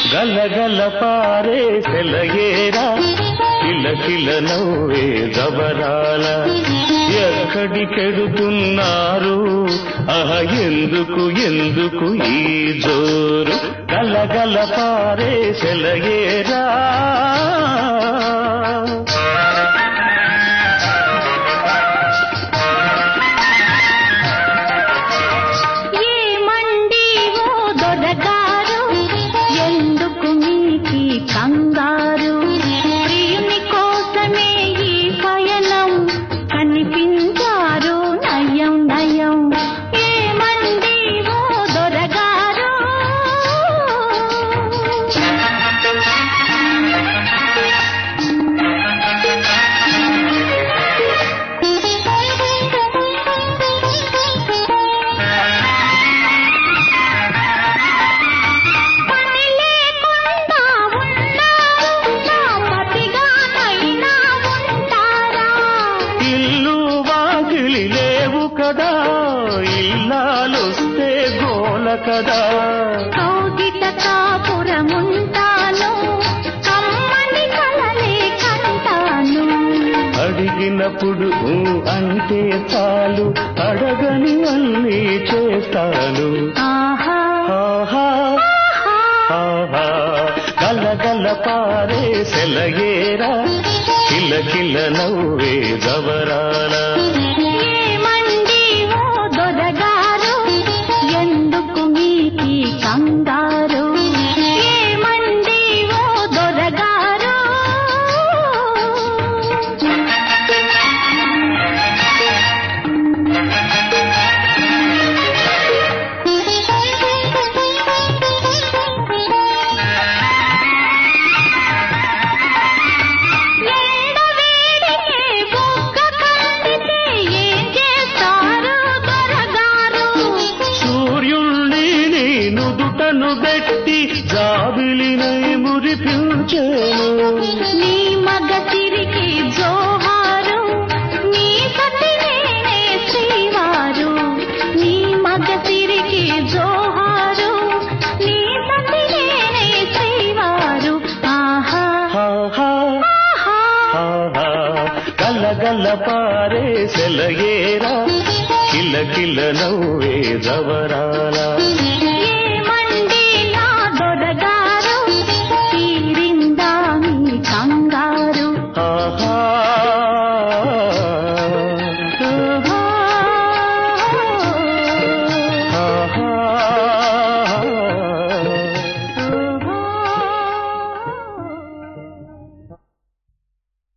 గలగల పారే సెలయేరా కిలకిల నవ్వే జబరాల ఎక్కడికెడుతున్నారు ఆహ ఎందుకు ఎందుకు ఈ జోరు గలగల పారే సెలయేరా ఏమండి ఓ దొరగారు ఎందుకు మీకి కంగారు ప్రియుని కోసమే ఈ పయనం కనిపించారు నయం నయం ఏమండి ఓ దొరగారు పని లేకుండా ఉన్నారు నా పతిగానైనా ఉంటారా ఇల్లు వాకిలి లేవు కదా ఇల్లాలొస్తే గోల కదా కౌగిట కాపురముంటాను కమ్మని కలలే కంటాను అడిగినప్పుడు ఊ అంటే చాలు అడగని అన్నీ చేస్తాను ఆహా ఆహా ఆహా గల గల పారే సెలయేరా కిల కిల నవ్వే జవరాల ఏమండి ఓ దొరగారు ఎందుకు మీకి కంగారు ఏమండి ఓ దొరగారు ఏడవేడికే బొగ్గ కందితే ఏం చేస్తారు దొరగారు సూర్యుణ్ణి నీ నుదుటను పెట్టి జాబిలినై మురిపించేను నీ మగ తిరిగి జోహారు నీ సతి నేనే శ్రీవారు నీ మగ తిరిగి జోహారు నీ సతి నేనే శ్రీవారు ఆహా ఆహా ఆహా ఆహా గల్ల గల్ల పారే సెలయేరా కిల కిల నవ్వే జవరాలా